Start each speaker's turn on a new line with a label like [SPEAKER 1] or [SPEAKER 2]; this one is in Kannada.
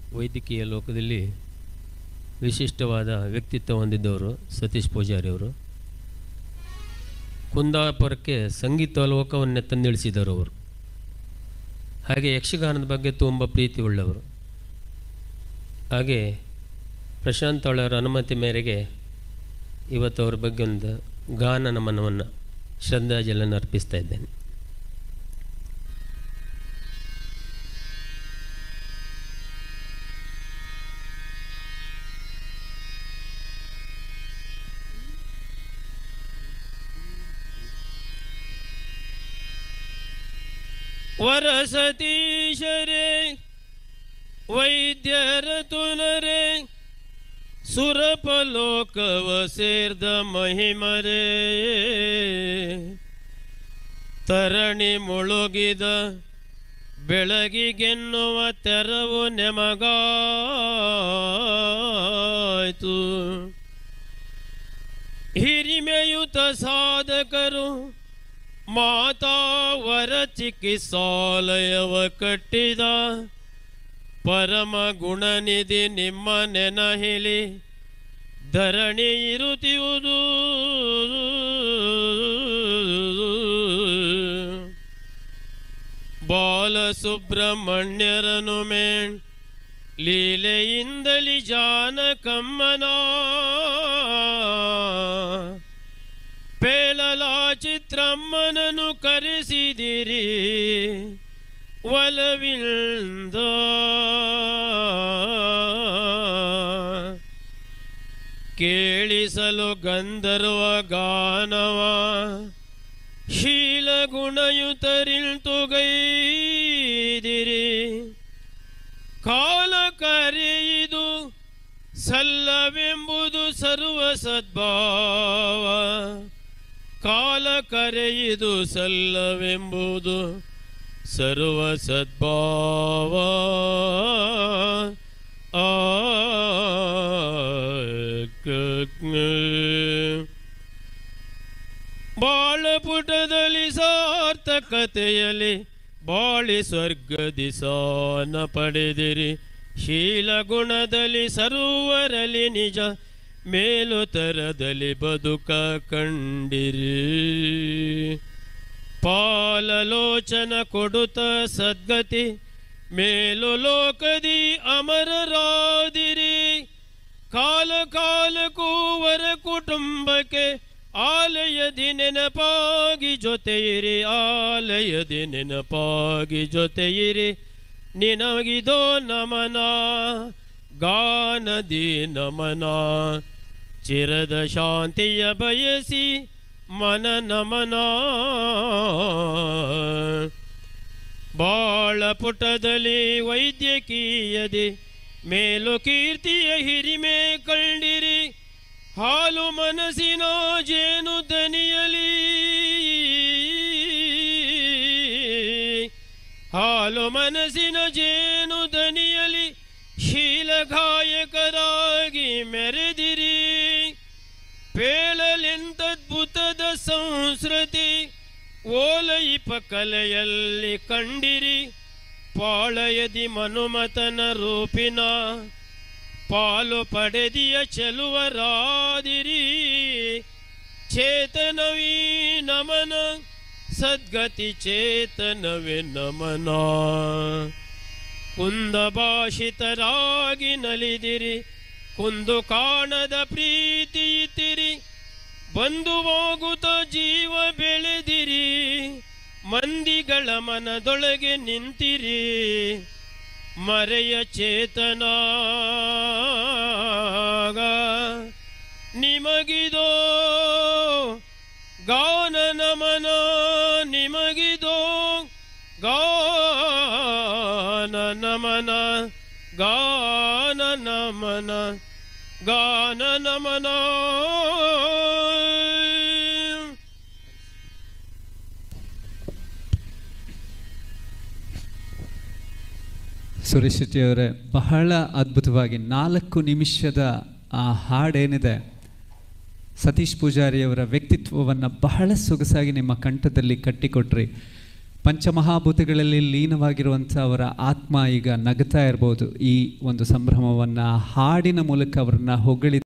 [SPEAKER 1] ವೈದ್ಯಕೀಯ ಲೋಕದಲ್ಲಿ ವಿಶಿಷ್ಟವಾದ ವ್ಯಕ್ತಿತ್ವ ಹೊಂದಿದ್ದವರು ಸತೀಶ್ ಪೂಜಾರಿ ಅವರು ಕುಂದಾಪುರಕ್ಕೆ ಸಂಗೀತ ಲೋಕವನ್ನೇ ತಂದಿಳಿಸಿದರು ಅವರು ಹಾಗೆ ಯಕ್ಷಗಾನದ ಬಗ್ಗೆ ತುಂಬ ಪ್ರೀತಿ ಉಳ್ಳವರು ಹಾಗೆ ಪ್ರಶಾಂತ್ ಅವಳವರ ಅನುಮತಿ ಮೇರೆಗೆ ಇವತ್ತು ಅವ್ರ ಬಗ್ಗೆ ಒಂದು ಗಾನ ನಮನವನ್ನು ಶ್ರದ್ಧಾಂಜಲಿಯನ್ನು ಅರ್ಪಿಸ್ತಾ ಇದ್ದೇನೆ ವರಸತೀಶರೇ ವೈದ್ಯರ ತುನರೇ ಸುರಪಲೋಕವ ಸೇರ್ದ ಮಹಿಮರೇ ತರಣಿ ಮುಳುಗಿದ ಬೆಳಗಿಗೆನ್ನುವ ತೆರವು ನೆಮಗಾಯ್ತು ಹಿರಿಮೆಯುತ ಸಾಧಕರು ಮಾತಾವರ ಚಿಕಿತ್ಸಾಲಯವ ಕಟ್ಟಿದ ಪರಮ ಗುಣನಿಧಿ ನಿಮ್ಮ ನೆನಹಿಲಿ ಧರಣಿ ಇರುತ್ತಿರುವುದು ಬಾಲಸುಬ್ರಹ್ಮಣ್ಯರನು ಮೇಣ್ ಲೀಲೆಯಿಂದಲಿ ಜಾನಕಮ್ಮನ ಪೇಳಲ ಚಿತ್ರಮ್ಮನನ್ನು ಕರೆಸಿದಿರಿ ಒಲವಿಂದ ಕೇಳಿಸಲು ಗಂಧರ್ವ ಗಾನವ ಶೀಲ ಗುಣಯುತರಿಲ್ತುಗೈದಿರಿ ಕಾಲ ಕರೆಯಿದು ಸಲ್ಲವೆಂಬುದು ಸರ್ವ ಸದ್ಭಾವ ಕಾಲ ಕರೆಯಿದು ಸಲ್ಲವೆಂಬುದು ಸರ್ವ ಸದ್ಭಾವ ಆ ಬಾಳಪುಟದಲ್ಲಿ ಸಾರ್ಥಕತೆಯಲ್ಲಿ ಬಾಳಿ ಸ್ವರ್ಗದಿ ಸಾನ ಪಡೆದಿರಿ ಶೀಲ ಗುಣದಲ್ಲಿ ಸರ್ವರಲ್ಲಿ ನಿಜ ಮೇಲು ತರದಲ್ಲಿ ಬದುಕ ಕಂಡಿರಿ ಪಾಲಲೋಚನ ಕೊಡುತ್ತ ಸದ್ಗತಿ ಮೇಲು ಲೋಕದಿ ಅಮರರಾದಿರಿ ಕಾಲ ಕಾಲಕ್ಕೂ ವರ ಕುಟುಂಬಕ್ಕೆ ಆಲಯದಿ ನೆನಪಾಗಿ ಜೊತೆಯಿರಿ ಆಲಯದಿ ನೆನಪಾಗಿ ಜೊತೆಯಿರಿ ನಿನಗಿದೋ ನಮನ ಗಾನದಿ ನಮನ ಚಿರದ ಶಾಂತಿಯ ಬಯಸಿ ಮನ ನಮನ ಬಾಳ ಪುಟದಲ್ಲಿ ವೈದ್ಯಕೀಯದಿ ಮೇಲು ಕೀರ್ತಿಯ ಹಿರಿಮೆ ಕಂಡಿರಿ ಹಾಲು ಮನಸ್ಸಿನ ಜೇನು ದನಿಯಲಿ ಹಾಲು ಮನಸ್ಸಿನ ಜೇನು ದನಿಯಲಿ ಶೀಲ ಗಾಯಕರಾಗಿ ಮೆರೆದಿರಿ ಪೇಳಲೆಂತದ್ಭುತದ ಸಂಸ್ಕೃತಿ ಓಲಯಿಪ ಕಲೆಯಲ್ಲಿ ಕಂಡಿರಿ ಪಾಳಯದಿ ಮನುಮತನ ರೂಪಿನ ಪಾಲು ಪಡೆದಿಯ ಚೆಲುವರಾದಿರಿ ಚೇತನವೀ ನಮನ ಸದ್ಗತಿ ಚೇತನವೇ ನಮನ ಕುಂದ ಭಾಷಿತರಾಗಿ ನಲಿದಿರಿ ಕುಂದು ಕಾಣದ ಪ್ರೀತಿ ಇತ್ತಿರಿ ಬಂದು ಹೋಗುತ್ತ ಜೀವ ಬೆಳೆದಿರಿ ಮಂದಿಗಳ ಮನದೊಳಗೆ ನಿಂತಿರಿ ಮರೆಯ ಚೇತನ ನಿಮಗಿದೋ ಗಾನ ನಮನ ನಿಮಗಿದೋ ಗಾನ ನಮನ ಗಾನ ನಮನ ಗಾನ ನಮನ
[SPEAKER 2] ಸುರೇಶ್ ಶೆಟ್ಟಿಯವರೇ ಬಹಳ ಅದ್ಭುತವಾಗಿ ನಾಲ್ಕು ನಿಮಿಷದ ಆ ಹಾಡೇನಿದೆ ಸತೀಶ್ ಪೂಜಾರಿಯವರ ವ್ಯಕ್ತಿತ್ವವನ್ನು ಬಹಳ ಸೊಗಸಾಗಿ ನಿಮ್ಮ ಕಂಠದಲ್ಲಿ ಕಟ್ಟಿಕೊಟ್ರಿ ಪಂಚಮಹಾಭೂತಗಳಲ್ಲಿ ಲೀನವಾಗಿರುವಂಥ ಅವರ ಆತ್ಮ ಈಗ ನಗ್ತಾ ಇರ್ಬೋದು ಈ ಒಂದು ಸಂಭ್ರಮವನ್ನು ಹಾಡಿನ ಮೂಲಕ ಅವರನ್ನ ಹೊಗಳಿ